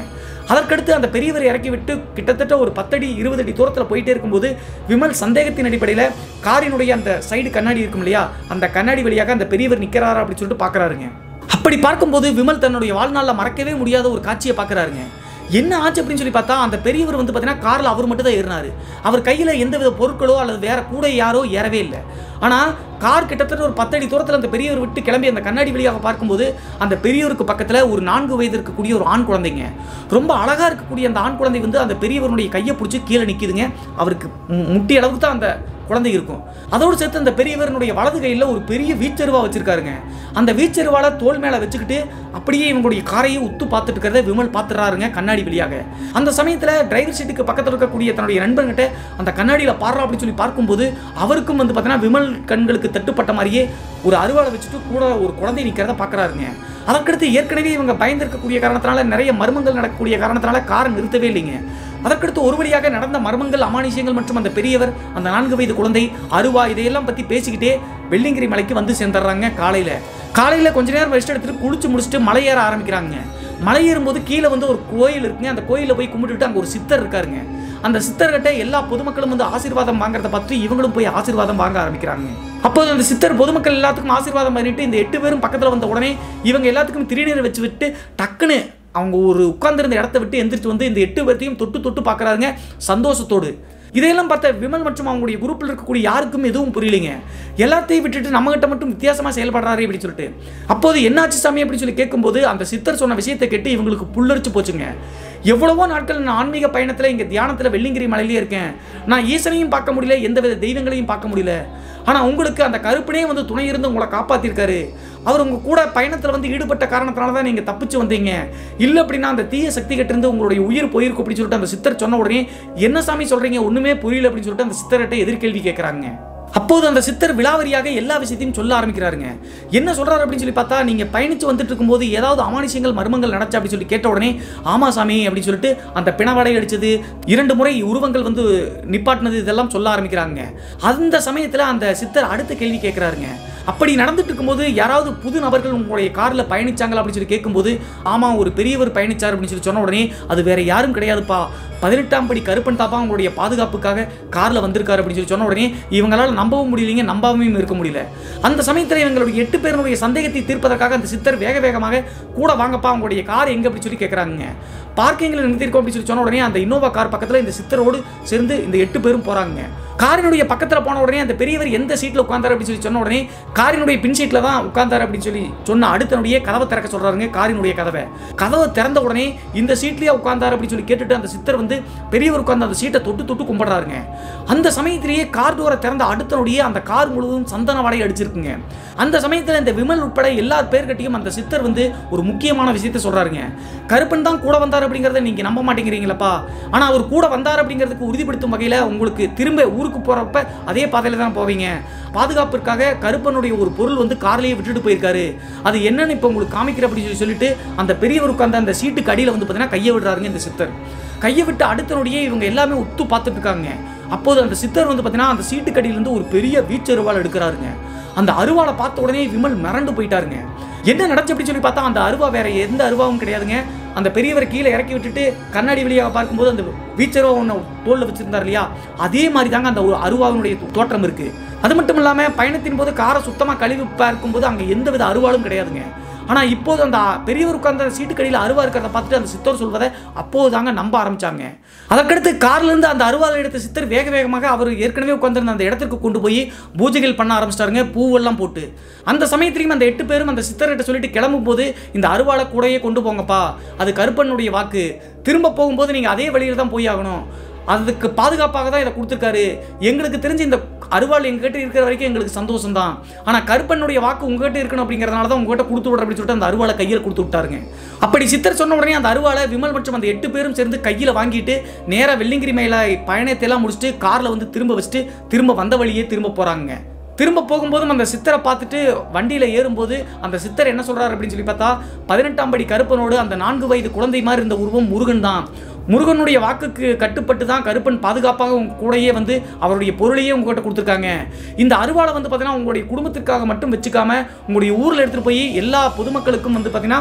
Speaker 1: அதற்கடுத்து அந்த பெரியவர் இறக்கி விட்டு கிட்டத்தட்ட ஒரு பத்தடி இருபது அடி தூரத்தில் போயிட்டே இருக்கும்போது விமல் சந்தேகத்தின் அடிப்படையில் காரினுடைய அந்த சைடு கண்ணாடி இருக்கும் இல்லையா அந்த கண்ணாடி வழியாக அந்த பெரியவர் நிற்கிறாரா அப்படின்னு சொல்லிட்டு பார்க்குறாருங்க அப்படி பார்க்கும்போது விமல் தன்னுடைய வாழ்நாளில் மறக்கவே முடியாத ஒரு காட்சியை பார்க்குறாருங்க என்ன ஆச்சு அப்படின்னு சொல்லி பார்த்தா அந்த பெரியவர் வந்து பார்த்தீங்கன்னா காரில் அவர் மட்டும் தான் ஏறினார் அவர் கையில் எந்த வித பொருட்களோ அல்லது வேற கூட யாரோ ஏறவே இல்லை ஆனால் கார் கிட்டத்தட்ட ஒரு பத்தடி தூரத்தில் அந்த பெரியவர் விட்டு கிளம்பி அந்த கண்ணாடி வழியாக பார்க்கும்போது அந்த பெரியவருக்கு பக்கத்தில் ஒரு நான்கு வயது இருக்கக்கூடிய ஒரு ஆண் குழந்தைங்க ரொம்ப அழகாக இருக்கக்கூடிய அந்த ஆண் குழந்தை வந்து அந்த பெரியவருடைய கையை பிடிச்சி கீழே நிற்கிதுங்க அவருக்கு மு- முட்டி அளவுக்கு தான் அந்த குழந்தை இருக்கும் அதோடு சேர்த்து அந்த பெரியவருடைய வலது கையில் ஒரு பெரிய வீச்சருவா வச்சிருக்காருங்க அந்த வீச்சருவால தோல் மேலே வச்சுக்கிட்டு அப்படியே இவங்களுடைய காரையை உத்து பார்த்துட்டு இருக்கிறத விமல் பார்த்துறாருங்க கண்ணாடி வழியாக அந்த சமயத்தில் டிரைவர் சீட்டுக்கு பக்கத்தில் இருக்கக்கூடிய தன்னுடைய நண்பர்கிட்ட அந்த கண்ணாடியில் பாடுறா அப்படின்னு சொல்லி பார்க்கும்போது அவருக்கும் வந்து பார்த்தீங்கன்னா விமல் கண்களுக்கு தட்டுப்பட்ட மாதிரியே ஒரு அருவாளை வச்சுட்டு கூட ஒரு குழந்தை நிற்கிறத பார்க்குறாருங்க அதற்கடுத்து ஏற்கனவே இவங்க பயந்திருக்கக்கூடிய காரணத்தினால நிறைய மர்மங்கள் நடக்கக்கூடிய காரணத்தினால காரை நிறுத்தவே இல்லைங்க அதற்கடுத்து ஒரு வழியாக நடந்த மர்மங்கள் அமானுஷ்யங்கள் மற்றும் அந்த பெரியவர் அந்த நான்கு வயது குழந்தை அருவா இதையெல்லாம் பற்றி பேசிக்கிட்டே வெள்ளிங்கிரி மலைக்கு வந்து சேர்ந்துடுறாங்க காலையில் காலையில் கொஞ்ச நேரம் ரெஸ்ட் எடுத்துட்டு குளிச்சு முடிச்சுட்டு மலை ஏற ஆரம்பிக்கிறாங்க மலை ஏறும்போது கீழே வந்து ஒரு கோயில் இருக்குங்க அந்த கோயிலில் போய் கும்பிட்டுட்டு அங்கே ஒரு சித்தர் இருக்காருங்க அந்த சித்தர்கிட்ட எல்லா பொதுமக்களும் வந்து ஆசீர்வாதம் வாங்குறத பார்த்து இவங்களும் போய் ஆசீர்வாதம் வாங்க ஆரம்பிக்கிறாங்க அப்போது அந்த சித்தர் பொதுமக்கள் எல்லாத்துக்கும் ஆசீர்வாதம் பண்ணிட்டு இந்த எட்டு பேரும் பக்கத்தில் வந்த உடனே இவங்க எல்லாத்துக்கும் திருநீரை வச்சு விட்டு டக்குன்னு அவங்க ஒரு உட்கார்ந்திருந்த இடத்த விட்டு எந்திரிச்சு வந்து இந்த எட்டு பேர்த்தையும் தொட்டு தொட்டு பார்க்குறாங்க சந்தோஷத்தோடு இதையெல்லாம் பார்த்த விமல் மற்றும் அவங்களுடைய குரூப்பில் இருக்கக்கூடிய யாருக்கும் எதுவும் புரியலைங்க எல்லாத்தையும் விட்டுட்டு நம்மகிட்ட மட்டும் வித்தியாசமாக செயல்படுறாரு இப்படி சொல்லிட்டு அப்போது என்னாச்சு சாமி அப்படின்னு சொல்லி கேட்கும்போது அந்த சித்தர் சொன்ன விஷயத்தை கேட்டு இவங்களுக்கு புல்லரிச்சு போச்சுங்க எவ்வளவோ நாட்கள் நான் ஆன்மீக பயணத்தில் இங்கே தியானத்தில் வெள்ளிங்கிரி மலையிலே இருக்கேன் நான் ஈசனையும் பார்க்க முடியல எந்தவித தெய்வங்களையும் பார்க்க முடியல ஆனால் உங்களுக்கு அந்த கருப்பனே வந்து துணை இருந்து உங்களை காப்பாற்றிருக்காரு அவர் உங்க கூட பயணத்தில் வந்து ஈடுபட்ட காரணத்தினால தான் நீங்கள் தப்பிச்சு வந்தீங்க இல்லை அப்படின்னா அந்த தீய சக்தி கிட்ட இருந்து உங்களுடைய உயிர் போயிருக்கும் அப்படின்னு சொல்லிட்டு அந்த சித்தர் சொன்ன உடனே என்ன சாமி சொல்றீங்க ஒண்ணுமே புரியல அப்படின்னு சொல்லிட்டு அந்த சித்தர்கிட்ட எதிர்கேள்வி கேட்குறாங்க அப்போது அந்த சித்தர் விலாவரியாக எல்லா விஷயத்தையும் சொல்ல ஆரம்பிக்கிறாருங்க என்ன சொல்றாரு அப்படின்னு சொல்லி பார்த்தா நீங்க பயணிச்சு வந்துட்டு இருக்கும்போது ஏதாவது அமானுஷ்யங்கள் மர்மங்கள் நடச்சா அப்படின்னு சொல்லி கேட்ட உடனே ஆமா சாமி அப்படின்னு சொல்லிட்டு அந்த பிணவடை அடிச்சது இரண்டு முறை உருவங்கள் வந்து நிப்பாட்டினது இதெல்லாம் சொல்ல ஆரம்பிக்கிறாங்க அந்த சமயத்தில் அந்த சித்தர் அடுத்த கேள்வி கேட்குறாருங்க அப்படி நடந்துட்டு இருக்கும்போது யாராவது புது நபர்கள் உங்களுடைய காரில் பயணிச்சாங்களா அப்படின்னு சொல்லி கேட்கும்போது ஆமாம் ஒரு பெரியவர் பயணிச்சார் அப்படின்னு சொல்லி சொன்ன உடனே அது வேற யாரும் கிடையாதுப்பா பதினெட்டாம் படி கருப்பன் தாப்பா உங்களுடைய பாதுகாப்புக்காக காரில் வந்திருக்காரு அப்படின்னு சொல்லி சொன்ன உடனே இவங்களால நம்பவும் முடியலைங்க நம்பாமையும் இருக்க முடியல அந்த சமயத்தில் இவங்களுடைய எட்டு பேருடைய சந்தேகத்தை தீர்ப்பதற்காக அந்த சித்தர் வேக வேகமாக கூட வாங்கப்பா உங்களுடைய கார் எங்க அப்படின்னு சொல்லி கேட்குறாங்க பார்க்கிங்கில் நிறுத்திருக்கோம் அப்படின்னு சொல்லி சொன்ன உடனே அந்த இன்னோவா கார் பக்கத்தில் இந்த சித்தரோடு சேர்ந்து இந்த எட்டு பேரும் போறாங்க காரினுடைய பக்கத்தில் போன உடனே அந்த பெரியவர் எந்த சீட்டில் உட்காந்தாரு அப்படின்னு சொல்லி சொன்ன உடனே காரினுடைய பின் சீட்டில் தான் உட்கார்ந்தாரு அப்படின்னு சொல்லி சொன்ன அடுத்தனுடைய கதவை திறக்க சொல்றாருங்க காரினுடைய கதவை கதவை திறந்த உடனே இந்த சீட்லயே உட்கார்ந்தாரு அப்படின்னு சொல்லி கேட்டுட்டு அந்த சித்தர் வந்து பெரியவர் உட்கார்ந்து அந்த சீட்டை தொட்டு தொட்டு கும்பிடுறாருங்க அந்த சமயத்திலேயே கார் டோரை திறந்த அடுத்தனுடைய அந்த கார் முழுவதும் சந்தன வாடகை அடிச்சிருக்குங்க அந்த சமயத்தில் இந்த விமல் உட்பட எல்லா பேர்கிட்டையும் அந்த சித்தர் வந்து ஒரு முக்கியமான விஷயத்தை சொல்றாருங்க கருப்பன் தான் கூட வந்தார் அப்படிங்கிறத நீங்க நம்ப மாட்டேங்கிறீங்களப்பா ஆனா அவர் கூட வந்தார் அப்படிங்கிறதுக்கு உறுதிப்படுத்தும் வகையில உங்களுக்கு திரும்ப ஊருக்கு போறப்ப அதே பாதையில தான் போவீங்க பாதுகாப்பிற்காக கருப்பனுடைய ஒரு பொருள் வந்து கார்லயே விட்டுட்டு போயிருக்காரு அது என்னன்னு இப்போ உங்களுக்கு காமிக்கிற அப்படின்னு சொல்லி சொல்லிட்டு அந்த பெரியவர் உட்கார்ந்த அந்த சீட்டுக்கு அடியில வந்து பார்த்தீங்கன்னா கையை விடுறாருங்க இந்த சித்தர் கையை விட்டு அடுத்தனுடைய இவங்க எல்லாமே உத்து பார்த்துட்டு இருக்காங்க அப்போது அந்த சித்தர் வந்து பார்த்தீங்கன்னா அந்த சீட்டுக்கு அடியிலிருந்து ஒரு பெரிய வீச்சருவாள் எடுக்கிறாருங்க அந்த அருவாளை பார்த்த உடனே விமல் மிரண்டு போயிட்டாருங்க என்ன நடந்துச்சு அப்படி சொல்லி பார்த்தா அந்த அருவா வேற எந்த அருவாவும் கிடையாதுங்க அந்த பெரியவரை கீழே இறக்கி விட்டுட்டு கண்ணாடி வழியாக பார்க்கும்போது அந்த வீச்சருவா ஒன்று தோல்ல வச்சிருந்தார் இல்லையா அதே மாதிரி தாங்க அந்த ஒரு அருவாவினுடைய தோற்றம் இருக்கு அது மட்டும் இல்லாமல் பயணத்தின் போது காரை சுத்தமாக கழுவி பார்க்கும்போது அங்கே எந்தவித அருவாளும் கிடையாதுங்க ஆனால் இப்போது அந்த பெரியவர் உட்கார்ந்த சீட்டுக்கடியில் அருவா இருக்கிறத பார்த்துட்டு அந்த சித்தர் சொல்வதை அப்போது தாங்க நம்ப ஆரம்பிச்சாங்க அதற்கடுத்து கார்லேருந்து அந்த அருவாளை எடுத்த சித்தர் வேக வேகமாக அவர் ஏற்கனவே உட்கார்ந்திருந்த அந்த இடத்திற்கு கொண்டு போய் பூஜைகள் பண்ண ஆரம்பிச்சிட்டாருங்க பூவெல்லாம் போட்டு அந்த சமயத்திலையும் அந்த எட்டு பேரும் அந்த சித்தர்கிட்ட சொல்லிட்டு கிளம்பும் போது இந்த அருவாளை கூடயே கொண்டு போங்கப்பா அது கருப்பனுடைய வாக்கு திரும்ப போகும்போது நீங்கள் அதே வழியில் தான் போய் ஆகணும் அதுக்கு பாதுகாப்பாக தான் இதை கொடுத்துருக்காரு எங்களுக்கு தெரிஞ்சு இந்த அருவாள் எங்ககிட்ட இருக்கிற வரைக்கும் எங்களுக்கு சந்தோஷம் தான் ஆனால் கருப்பனுடைய வாக்கு உங்ககிட்ட இருக்கணும் அப்படிங்கிறதுனால தான் உங்ககிட்ட கொடுத்து விடுற அப்படின்னு சொல்லிட்டு அந்த அருவாளை கையில் கொடுத்து விட்டாருங்க அப்படி சித்தர் சொன்ன உடனே அந்த அருவாளை விமல் மற்றும் அந்த எட்டு பேரும் சேர்ந்து கையில் வாங்கிட்டு நேராக வெள்ளிங்கிரி மேல பயணத்தை எல்லாம் முடிச்சுட்டு காரில் வந்து திரும்ப வச்சுட்டு திரும்ப வந்த வழியே திரும்ப போகிறாங்க திரும்ப போகும்போதும் அந்த சித்தரை பார்த்துட்டு வண்டியில் ஏறும்போது அந்த சித்தர் என்ன சொல்றாரு அப்படின்னு சொல்லி பார்த்தா பதினெட்டாம் படி கருப்பனோடு அந்த நான்கு வயது குழந்தை மாதிரி இருந்த உருவம் முருகன் தான் முருகனுடைய வாக்குக்கு கட்டுப்பட்டு தான் கருப்பன் பாதுகாப்பாக உங்க கூடயே வந்து அவருடைய பொருளையே உங்ககிட்ட கொடுத்துருக்காங்க இந்த அருவாளை வந்து பார்த்தீங்கன்னா உங்களுடைய குடும்பத்திற்காக மட்டும் வச்சுக்காம உங்களுடைய ஊரில் எடுத்துகிட்டு போய் எல்லா பொதுமக்களுக்கும் வந்து பார்த்தீங்கன்னா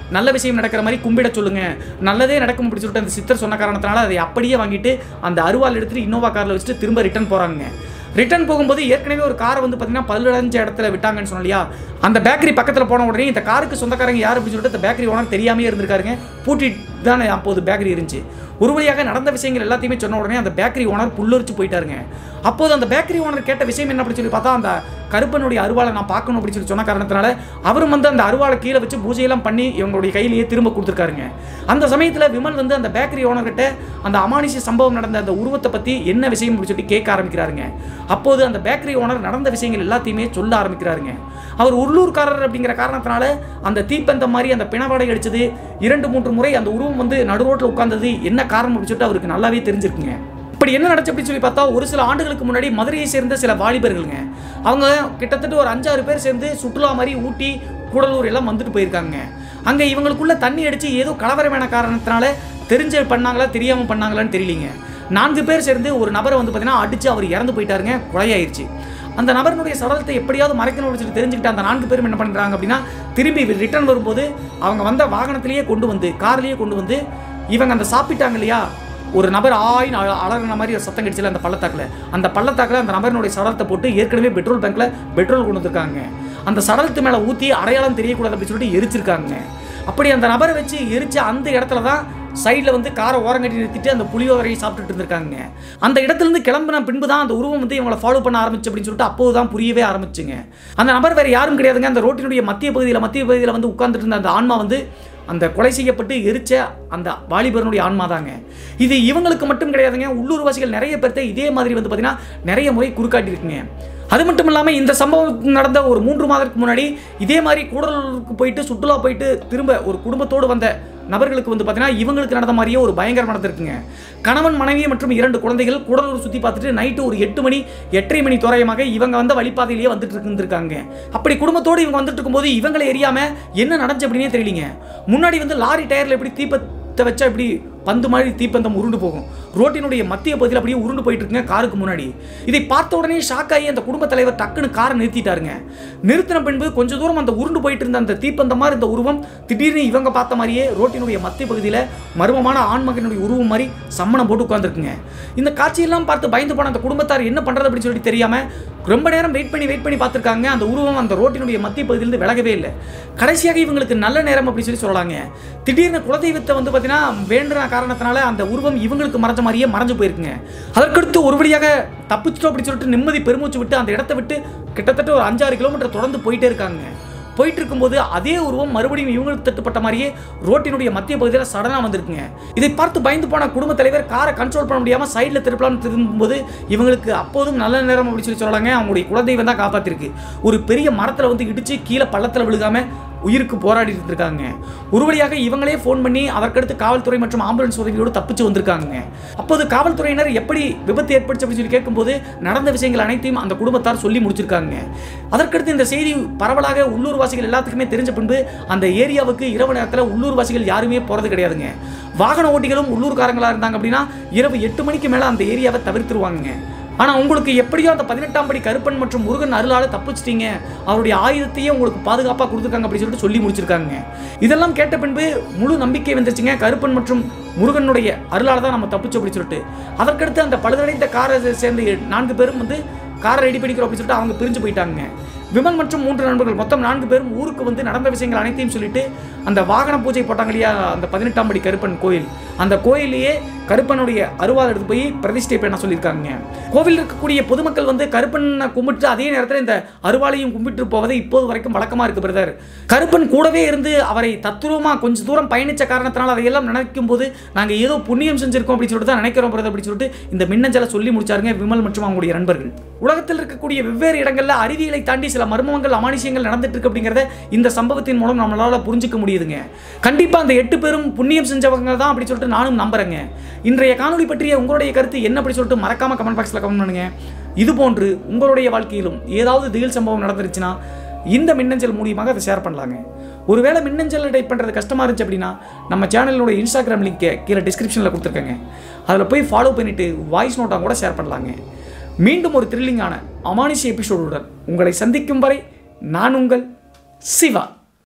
Speaker 1: நல்ல விஷயம் நடக்கிற மாதிரி கும்பிட சொல்லுங்க நல்லதே நடக்கும் அப்படி சொல்லிட்டு அந்த சித்தர் சொன்ன காரணத்தினால அதை அப்படியே வாங்கிட்டு அந்த அருவாள் எடுத்துட்டு இன்னோவா காரில் வச்சுட்டு திரும்ப ரிட்டர்ன் போகிறாங்க ரிட்டர்ன் போகும்போது ஏற்கனவே ஒரு காரை வந்து பார்த்தீங்கன்னா பல்லடைஞ்ச இடத்துல விட்டாங்கன்னு சொன்னோம் இல்லையா அந்த பேக்கரி பக்கத்தில் போன உடனே இந்த காருக்கு சொந்தக்காரங்க யார் அப்படின்னு சொல்லிட்டு அந்த பேக்கரி ஓனர் தெரியாமே இருந்திருக்காருங்க பூட்டிட்டு தானே அப்போது பேக்கரி இருந்துச்சு ஒரு வழியாக நடந்த விஷயங்கள் எல்லாத்தையுமே சொன்ன உடனே அந்த பேக்கரி ஓனர் புல்லரிச்சு போயிட்டாருங்க அப்போது அந்த பேக்கரி ஓனர் கேட்ட விஷயம் என்ன அப்படின்னு சொல்லி பார்த்தா அந்த கருப்பனுடைய அருவாளை நான் பார்க்கணும் அப்படின்னு சொல்லி சொன்ன காரணத்தினால அவரும் வந்து அந்த அருவாளை கீழே வச்சு பூஜையெல்லாம் பண்ணி இவங்களுடைய கையிலேயே திரும்ப கொடுத்துருக்காருங்க அந்த சமயத்தில் விமல் வந்து அந்த பேக்கரி ஓனர்கிட்ட அந்த அமானுஷ்ய சம்பவம் நடந்த அந்த உருவத்தை பற்றி என்ன விஷயம் அப்படின்னு சொல்லி கேட்க ஆரம்பிக்கிறாருங்க அப்போது அந்த பேக்கரி ஓனர் நடந்த விஷயங்கள் எல்லாத்தையுமே சொல்ல ஆரம்பிக்கிறாருங்க அவர் உள்ளூர்காரர் அப்படிங்கிற காரணத்தினால அந்த தீப்பந்தம் மாதிரி அந்த பிணவாடை அடிச்சது இரண்டு மூன்று முறை அந்த உருவம் வந்து நடுரோட்டில் உட்கார்ந்தது என்ன காரணம் அப்படின்னு சொல்லிட்டு அவருக்கு நல்லாவே தெரிஞ்சிருக்குங்க இப்படி என்ன நடந்துச்சு அப்படின்னு சொல்லி பார்த்தா ஒரு சில ஆண்டுகளுக்கு முன்னாடி மதுரையை சேர்ந்த சில வாலிபர்களுங்க அவங்க கிட்டத்தட்ட ஒரு அஞ்சாறு பேர் சேர்ந்து சுற்றுலா மாதிரி ஊட்டி கூடலூர் எல்லாம் வந்துட்டு போயிருக்காங்க அங்கே இவங்களுக்குள்ள தண்ணி அடிச்சு ஏதோ கலவரமான காரணத்தினால தெரிஞ்சு பண்ணாங்களா தெரியாமல் பண்ணாங்களான்னு தெரியலீங்க நான்கு பேர் சேர்ந்து ஒரு நபரை வந்து பார்த்தீங்கன்னா அடிச்சு அவர் இறந்து போயிட்டாருங்க கொலையாயிருச்சு அந்த நபரினுடைய சடலத்தை எப்படியாவது மறைக்கணும்னு சொல்லி தெரிஞ்சுக்கிட்டு அந்த நான்கு பேரும் என்ன பண்ணுறாங்க அப்படின்னா திரும்பி ரிட்டர்ன் வரும்போது அவங்க வந்த வாகனத்திலேயே கொண்டு வந்து கார்லேயே கொண்டு வந்து இவங்க அந்த சாப்பிட்டாங்க இல்லையா ஒரு நபர் ஆயின் அல- அலறின மாதிரி ஒரு சத்தம் கிடைச்சல அந்த பள்ளத்தாக்கில் அந்த பள்ளத்தாக்கில் அந்த நபரினுடைய சடலத்தை போட்டு ஏற்கனவே பெட்ரோல் பங்க்ல பெட்ரோல் கொண்டு வந்திருக்காங்க அந்த சடலத்து மேலே ஊற்றி அடையாளம் தெரியக்கூடாது அப்படின்னு சொல்லிட்டு எரிச்சிருக்காங்க அப்படி அந்த நபரை வச்சு எரிச்ச அந்த இடத்துல தான் சைடில் வந்து காரை ஓரங்கட்டி நிறுத்திட்டு அந்த புளியோதரையை சாப்பிட்டுட்டு இருந்திருக்காங்க அந்த இடத்துல இருந்து கிளம்பின பின்பு தான் அந்த உருவம் வந்து இவங்களை ஃபாலோ பண்ண ஆரம்பிச்சு அப்படின்னு சொல்லிட்டு அப்போது தான் புரியவே ஆரம்பிச்சுங்க அந்த நபர் வேற யாரும் கிடையாதுங்க அந்த ரோட்டினுடைய மத்திய பகுதியில் மத்திய பகுதியில் வந்து உட்கார்ந்துட்டு இருந்த அந்த ஆன்மா வந்து அந்த கொலை செய்யப்பட்டு எரிச்ச அந்த வாலிபரனுடைய ஆன்மா தாங்க இது இவங்களுக்கு மட்டும் கிடையாதுங்க உள்ளூர்வாசிகள் நிறைய பேர்த்த இதே மாதிரி வந்து பார்த்தீங்கன்னா நிறைய முறை குறுக்காட்டியிருக்குங்க அது மட்டும் இல்லாமல் இந்த சம்பவம் நடந்த ஒரு மூன்று மாதத்துக்கு முன்னாடி இதே மாதிரி கூடலூருக்கு போயிட்டு சுற்றுலா போயிட்டு திரும்ப ஒரு குடும்பத்தோடு வந்த நபர்களுக்கு வந்து பார்த்தீங்கன்னா இவங்களுக்கு நடந்த மாதிரியே ஒரு பயங்கரம் நடந்திருக்குங்க கணவன் மனைவி மற்றும் இரண்டு குழந்தைகள் கூடலூர் சுற்றி பார்த்துட்டு நைட்டு ஒரு எட்டு மணி எட்டரை மணி தோராயமாக இவங்க வந்த வழிபாதையிலேயே வந்துட்டு இருந்திருக்காங்க அப்படி குடும்பத்தோடு இவங்க வந்துட்டு இருக்கும்போது இவங்களை எரியாம என்ன நடந்துச்சு அப்படின்னே தெரியலீங்க முன்னாடி வந்து லாரி டயர்ல எப்படி தீபத்தை வச்சா இப்படி பந்து மாதிரி தீப்பந்தம் உருண்டு போகும் ரோட்டினுடைய மத்திய பகுதியில் அப்படியே உருண்டு போயிட்டு இருக்குங்க காருக்கு முன்னாடி இதை பார்த்த உடனே ஷாக் ஆகி அந்த குடும்ப தலைவர் டக்குன்னு காரை நிறுத்திட்டாருங்க நிறுத்தின பின்பு கொஞ்ச தூரம் அந்த உருண்டு போயிட்டு இருந்த அந்த தீப்பந்தம் மாதிரி இந்த உருவம் திடீர்னு இவங்க பார்த்த மாதிரியே ரோட்டினுடைய மத்திய பகுதியில் மர்மமான ஆண்மகனுடைய உருவம் மாதிரி சம்மணம் போட்டு உட்காந்துருக்குங்க இந்த காட்சியெல்லாம் பார்த்து பயந்து போன அந்த குடும்பத்தார் என்ன பண்றது அப்படின்னு சொல்லிட்டு தெரியாம ரொம்ப நேரம் வெயிட் பண்ணி வெயிட் பண்ணி பார்த்துருக்காங்க அந்த உருவம் அந்த ரோட்டினுடைய மத்திய பகுதியிலிருந்து விலகவே இல்லை கடைசியாக இவங்களுக்கு நல்ல நேரம் அப்படி சொல்லி சொல்லலாங்க திடீர்னு குலதெய்வத்தை வந்து பார்த்தீங்கன்னா வேண்டுன காரணத்தினால அந்த உருவம் இவங்களுக்கு மறைஞ்ச மாதிரியே மறைஞ்சு போயிருக்குங்க அதற்கடுத்து ஒரு வழியாக தப்பிச்சிட்டோம் அப்படி சொல்லிட்டு நிம்மதி பெருமூச்சு விட்டு அந்த இடத்த விட்டு கிட்டத்தட்ட ஒரு அஞ்சாறு கிலோமீட்டர் தொடர்ந்து போயிட்டே இருக்காங்க போயிட்டு இருக்கும்போது அதே உருவம் மறுபடியும் இவங்களுக்கு தட்டுப்பட்ட மாதிரியே ரோட்டினுடைய மத்திய பகுதியில் சடனாக வந்திருக்குங்க இதை பார்த்து பயந்து போன குடும்ப தலைவர் காரை கண்ட்ரோல் பண்ண முடியாமல் சைடில் திருப்பலாம்னு திரும்பும்போது இவங்களுக்கு அப்போதும் நல்ல நேரம் அப்படின்னு சொல்லி சொல்லலாங்க அவங்களுடைய குலதெய்வம் தான் காப்பாத்திருக்கு ஒரு பெரிய மரத்தில் வந்து இடிச்சு கீழே பள்ளத்தில் விழுகாம உயிருக்கு போராடி இருந்திருக்காங்க ஒரு வழியாக இவங்களே ஃபோன் பண்ணி அதற்கடுத்து காவல்துறை மற்றும் ஆம்புலன்ஸ் உதவியோடு தப்பிச்சு வந்திருக்காங்க அப்போது காவல்துறையினர் எப்படி விபத்து ஏற்பட்டுச்சு அப்படின்னு சொல்லி கேட்கும்போது நடந்த விஷயங்கள் அனைத்தையும் அந்த குடும்பத்தார் சொல்லி முடிச்சிருக்காங்க அதற்கடுத்து இந்த செய்தி பரவலாக உள்ளூர்வாசிகள் எல்லாத்துக்குமே தெரிஞ்ச பின்பு அந்த ஏரியாவுக்கு இரவு நேரத்தில் உள்ளூர்வாசிகள் யாருமே போகிறது கிடையாதுங்க வாகன ஓட்டிகளும் உள்ளூர்காரங்களா இருந்தாங்க அப்படின்னா இரவு எட்டு மணிக்கு மேலே அந்த ஏரியாவை தவிர்த்துருவாங்க ஆனால் உங்களுக்கு எப்படியோ அந்த பதினெட்டாம் படி கருப்பன் மற்றும் முருகன் அருளால தப்பிச்சிட்டீங்க அவருடைய ஆயுதத்தையே உங்களுக்கு பாதுகாப்பாக கொடுத்துருக்காங்க அப்படின்னு சொல்லிட்டு சொல்லி முடிச்சிருக்காங்க இதெல்லாம் கேட்ட பின்பு முழு நம்பிக்கை வந்துருச்சுங்க கருப்பன் மற்றும் முருகனுடைய அருளால தான் நம்ம தப்பிச்சோம் அப்படின்னு சொல்லிட்டு அதற்கடுத்து அந்த பழுதடைந்த காரை சேர்ந்த எ- நான்கு பேரும் வந்து காரை ரெடி பண்ணிக்கிறோம் அப்படின்னு சொல்லிட்டு அவங்க பிரிஞ்சு போயிட்டாங்க விமல் மற்றும் மூன்று நண்பர்கள் மொத்தம் நான்கு பேரும் ஊருக்கு வந்து நடந்த விஷயங்கள் அனைத்தையும் சொல்லிட்டு அந்த வாகன பூஜை போட்டாங்க இல்லையா அந்த பதினெட்டாம் படி கருப்பன் கோயில் அந்த கோயிலையே கருப்பனுடைய அருவாள் எடுத்து போய் பிரதிஷ்டை பண்ண சொல்லியிருக்காங்க கோவில் இருக்கக்கூடிய பொதுமக்கள் வந்து கருப்பனை கும்பிட்டு அதே நேரத்தில் இந்த அருவாளையும் கும்பிட்டு போவது இப்போது வரைக்கும் வழக்கமாக இருக்கு பிரதர் கருப்பன் கூடவே இருந்து அவரை தத்துரூபமாக கொஞ்சம் தூரம் பயணிச்ச காரணத்தினால் அதையெல்லாம் நினைக்கும் போது நாங்கள் ஏதோ புண்ணியம் செஞ்சிருக்கோம் அப்படின்னு சொல்லிட்டு தான் நினைக்கிறோம் பிரதர் அப்படின்னு சொல்லிட்டு இந்த மின்னஞ்சலை சொல்லி முடிச்சாருங்க விமல் மற்றும் அவங்களுடைய நண்பர்கள் உலகத்தில் இருக்கக்கூடிய வெவ்வேறு இடங்களில் அறிவியலை தாண்டி சில மர்மங்கள் அமானுஷயங்கள் நடந்துட்டு இருக்கு அப்படிங்கிறத இந்த சம்பவத்தின் மூலம் நம்மளால புரிஞ்சுக்க முடியுதுங்க கண்டிப்பா அந்த எட்டு பேரும் புண்ணியம் செஞ்சவங்க தான் அப்படி சொல்லிட்டு நானும் நம்புறேங்க இன்றைய காணொளி பற்றிய உங்களுடைய கருத்து என்ன அப்படி சொல்லிட்டு மறக்காம கமெண்ட் பாக்ஸ்ல கமெண்ட் பண்ணுங்க இது போன்று உங்களுடைய வாழ்க்கையிலும் ஏதாவது திகில் சம்பவம் நடந்துருச்சுன்னா இந்த மின்னஞ்சல் மூலியமாக அதை ஷேர் பண்ணலாங்க ஒருவேளை மின்னஞ்சல் டைப் பண்ணுறது கஷ்டமாக இருந்துச்சு அப்படின்னா நம்ம சேனலோட இன்ஸ்டாகிராம் லிங்கை கீழே டிஸ்கிரிப்ஷனில் கொடுத்துருக்கேங்க அதில் போய் ஃபாலோ பண்ணிவிட்டு வாய்ஸ் நோட்டாக கூட ஷேர் பண்ணலாங்க மீண்டும் ஒரு த்ரில்லிங்கான அமானுஷ எபிசோடுடன் உங்களை சந்திக்கும் வரை நான் உங்கள் சிவா